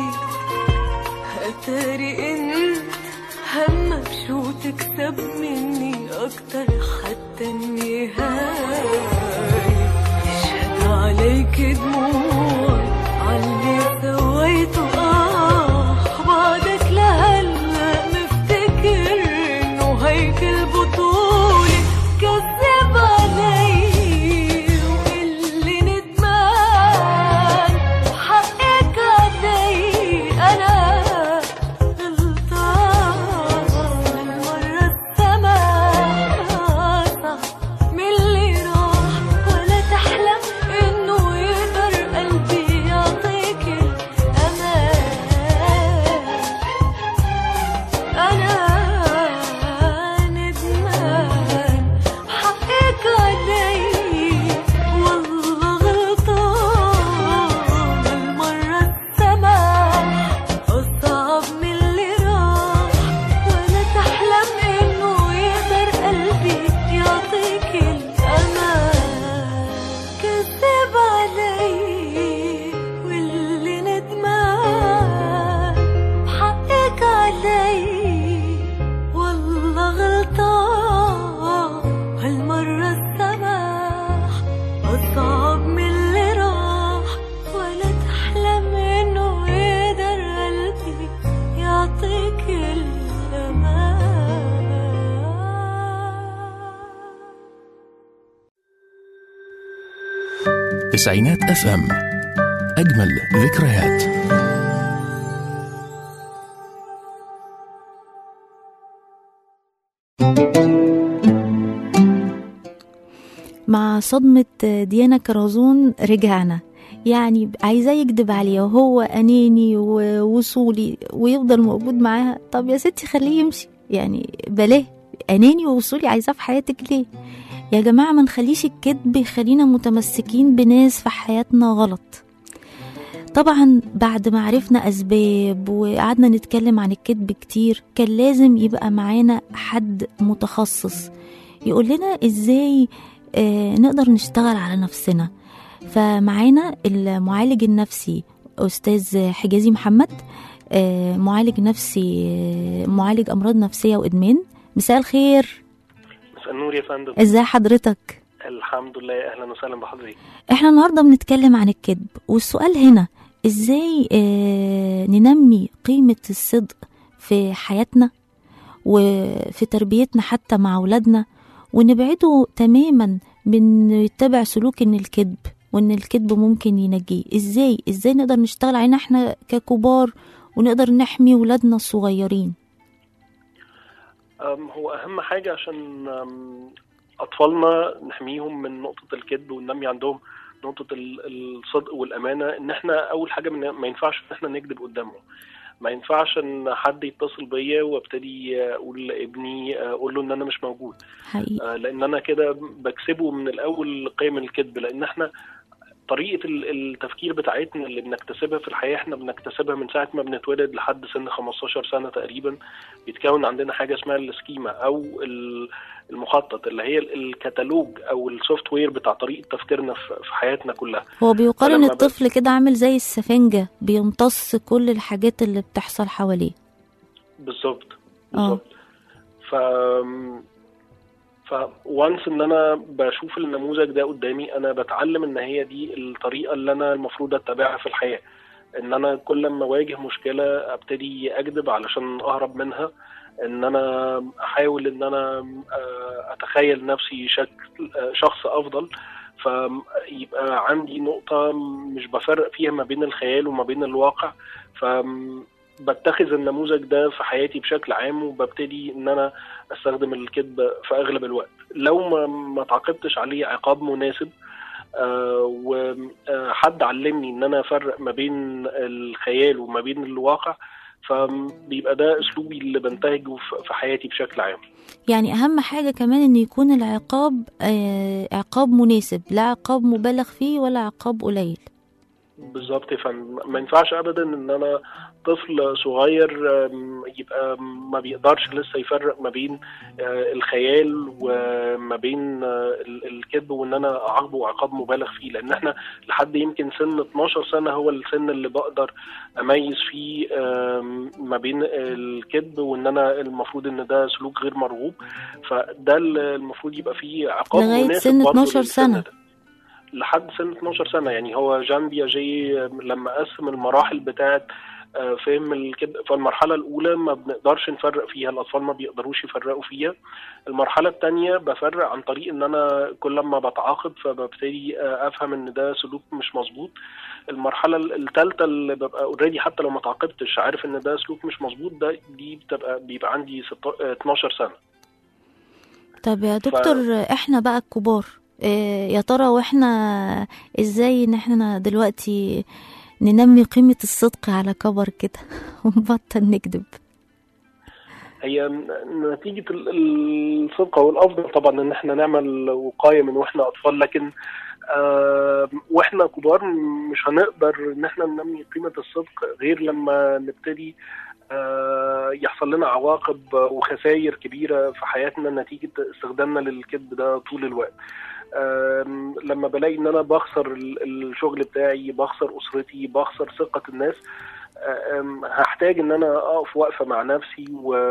أتاري انت همك شو تكسب مني أكتر حتى النهاية اشهد عليك دموع عاللي سويته آه بعدك لهلا مفتكر إنه هيك البطولة كذب علي واللي ندمان حقك علي أنا غلطان المرة السماح أصعب من اللي راح ولا تحلم إنه يقدر تسعينات اف ام اجمل ذكريات مع صدمة ديانا كرازون رجعنا يعني عايزاه يكذب عليها وهو أناني ووصولي ويفضل موجود معاها طب يا ستي خليه يمشي يعني بلاه أناني ووصولي عايزاه في حياتك ليه يا جماعة ما نخليش الكذب يخلينا متمسكين بناس في حياتنا غلط طبعا بعد ما عرفنا أسباب وقعدنا نتكلم عن الكذب كتير كان لازم يبقى معانا حد متخصص يقول لنا ازاي آه، نقدر نشتغل على نفسنا فمعانا المعالج النفسي أستاذ حجازي محمد آه، معالج نفسي آه، معالج أمراض نفسية وإدمان مساء الخير مساء النور يا فندم ازاي حضرتك الحمد لله اهلا وسهلا بحضرتك احنا النهارده بنتكلم عن الكذب والسؤال هنا ازاي آه ننمي قيمة الصدق في حياتنا وفي تربيتنا حتى مع أولادنا ونبعده تماما من يتبع سلوك ان الكذب وان الكذب ممكن ينجيه ازاي ازاي نقدر نشتغل علينا احنا ككبار ونقدر نحمي ولادنا الصغيرين أم، هو اهم حاجه عشان أم، اطفالنا نحميهم من نقطه الكذب وننمي عندهم نقطه ال- الصدق والامانه ان احنا اول حاجه من- ما ينفعش ان احنا نكذب قدامهم ما ينفعش ان حد يتصل بيا وابتدي اقول لابني اقول له ان انا مش موجود حقيقي آه، لان انا كده بكسبه من الاول قيم الكذب لان احنا طريقه ال- التفكير بتاعتنا اللي بنكتسبها في الحياه احنا بنكتسبها من ساعه ما بنتولد لحد سن 15 سنه تقريبا بيتكون عندنا حاجه اسمها السكيما او ال- المخطط اللي هي ال- الكتالوج او السوفت وير بتاع طريقه تفكيرنا في في حياتنا كلها هو بيقال ان فلما ب- الطفل كده عامل زي السفنجة بيمتص كل الحاجات اللي بتحصل حواليه بالظبط اه. بالظبط ف ف وانس ان انا بشوف النموذج ده قدامي انا بتعلم ان هي دي الطريقه اللي انا المفروض اتبعها في الحياه ان انا كل ما اواجه مشكله ابتدي اكذب علشان اهرب منها ان انا احاول ان انا آه، اتخيل نفسي شكل آه، شخص افضل فيبقى عندي نقطة مش بفرق فيها ما بين الخيال وما بين الواقع ف بتخذ النموذج ده في حياتي بشكل عام وببتدي ان انا استخدم الكذب في اغلب الوقت لو ما ما تعاقبتش عليه عقاب مناسب آه، وحد علمني ان انا افرق ما بين الخيال وما بين الواقع فبيبقى ده اسلوبي اللي بنتهجه في- في حياتي بشكل عام يعني اهم حاجة كمان ان يكون العقاب آه عقاب مناسب لا عقاب مبالغ فيه ولا عقاب قليل بالظبط يا فندم ما ينفعش ابدا ان انا طفل صغير آم، يبقى ما بيقدرش لسه يفرق ما بين آه، الخيال وما بين آه، ال- الكذب وان انا اعاقبه عقاب مبالغ فيه لان احنا لحد يمكن سن 12 سنه هو السن اللي بقدر اميز فيه آم، ما بين الكذب وان انا المفروض ان ده سلوك غير مرغوب فده اللي المفروض يبقى فيه عقاب لغاية مناسب سن برضه 12 للسن سنة. ده. لحد سن 12 سنه يعني هو جان بياجي لما قسم المراحل بتاعه آه، فهم الكذب فالمرحله الاولى ما بنقدرش نفرق فيها الاطفال ما بيقدروش يفرقوا فيها المرحله الثانيه بفرق عن طريق ان انا كل ما بتعاقب فببتدي آه، افهم ان ده سلوك مش مظبوط المرحله الثالثه اللي ببقى اوريدي حتى لو ما تعاقبتش عارف ان ده سلوك مش مظبوط ده دي بتبقى بيبقى عندي 16 آه، 12 سنه طب يا دكتور احنا بقى الكبار آه يا ترى واحنا ازاي ان احنا دلوقتي ننمي قيمة الصدق على كبر كده ونبطل نكذب هي نتيجة ال- الصدق والأفضل طبعا إن إحنا نعمل وقاية من وإحنا أطفال لكن آه، وإحنا كبار مش هنقدر إن إحنا ننمي قيمة الصدق غير لما نبتدي آه، يحصل لنا عواقب وخسائر كبيرة في حياتنا نتيجة استخدامنا للكذب ده طول الوقت آم، لما بلاقي ان انا بخسر ال- الشغل بتاعي بخسر اسرتي بخسر ثقة الناس آم، هحتاج ان انا اقف وقفة مع نفسي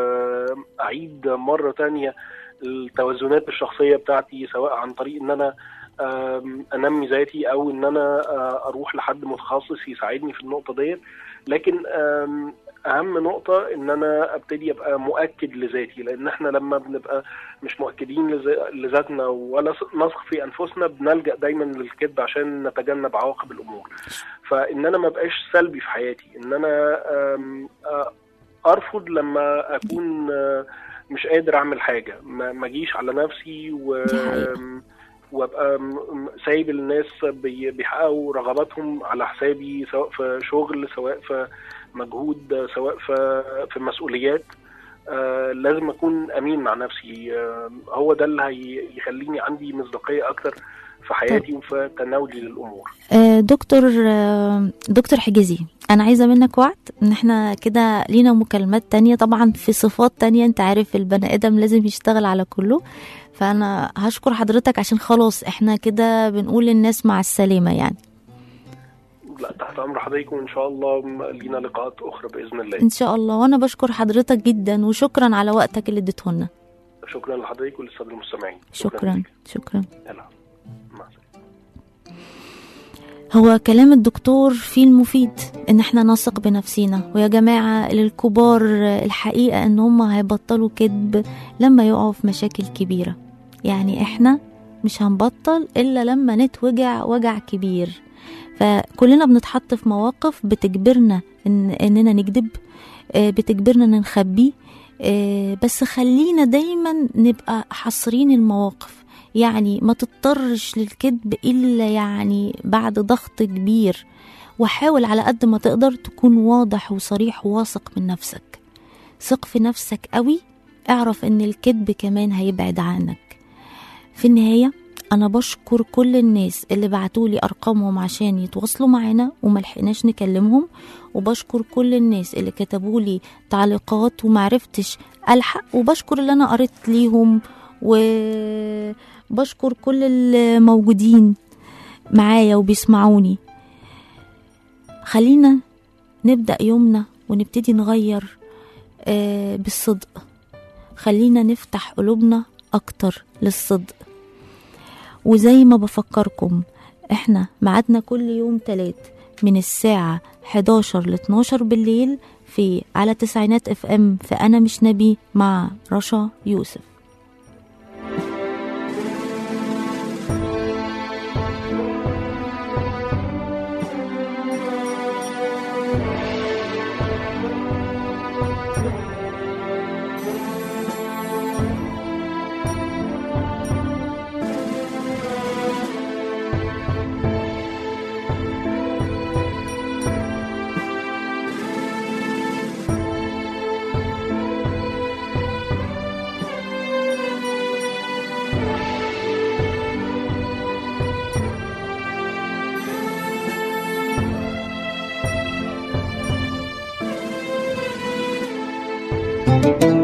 واعيد مرة تانية التوازنات الشخصية بتاعتي سواء عن طريق ان انا آم، انمي ذاتي او ان انا آه، اروح لحد متخصص يساعدني في النقطة ديت لكن آم، اهم نقطه ان انا ابتدي ابقى مؤكد لذاتي لان احنا لما بنبقى مش مؤكدين لذا- لذاتنا ولا س- نثق في انفسنا بنلجا دايما للكذب عشان نتجنب عواقب الامور فان انا ما بقاش سلبي في حياتي ان انا آم، آه، ارفض لما اكون آه، مش قادر اعمل حاجه ما ما اجيش على نفسي و دي حقيقة. وابقى م- م- سايب الناس بي- بيحققوا رغباتهم على حسابي سواء في شغل سواء في مجهود سواء في في مسؤوليات آه لازم اكون امين مع نفسي آه هو ده اللي هي- يخليني عندي مصداقيه اكتر في حياتي وفي تناولي للامور آه، دكتور آه، دكتور حجازي انا عايزه منك وعد ان احنا كده لينا مكالمات تانية طبعا في صفات تانية انت عارف البني ادم لازم يشتغل على كله فانا هشكر حضرتك عشان خلاص احنا كده بنقول للناس مع السلامه يعني لا تحت امر حضرتك وان شاء الله م- لينا لقاءات اخرى باذن الله ان شاء الله وانا بشكر حضرتك جدا وشكرا على وقتك اللي اديته لنا شكرا لحضرتك وللساده المستمعين شكرا ليك. شكرا يلا. مع السلامه هو كلام الدكتور فيه المفيد ان احنا نثق بنفسينا ويا جماعة للكبار الحقيقة ان هم هيبطلوا كذب لما يقعوا في مشاكل كبيرة يعني احنا مش هنبطل الا لما نتوجع وجع كبير فكلنا بنتحط في مواقف بتجبرنا إن اننا نكذب آه، بتجبرنا ان نخبي آه، بس خلينا دايما نبقى حاصرين المواقف يعني ما تضطرش للكذب الا يعني بعد ضغط كبير وحاول على قد ما تقدر تكون واضح وصريح وواثق من نفسك ثق في نفسك قوي اعرف ان الكذب كمان هيبعد عنك في النهاية أنا بشكر كل الناس اللي بعتولي أرقامهم عشان يتواصلوا معانا وملحقناش نكلمهم وبشكر كل الناس اللي كتبولي تعليقات ومعرفتش ألحق وبشكر اللي أنا قريت ليهم وبشكر كل الموجودين معايا وبيسمعوني خلينا نبدأ يومنا ونبتدي نغير آه، بالصدق خلينا نفتح قلوبنا أكتر للصدق وزي ما بفكركم احنا ميعادنا كل يوم تلات من الساعة 11 ل 12 بالليل في على تسعينات اف ام في انا مش نبي مع رشا يوسف thank you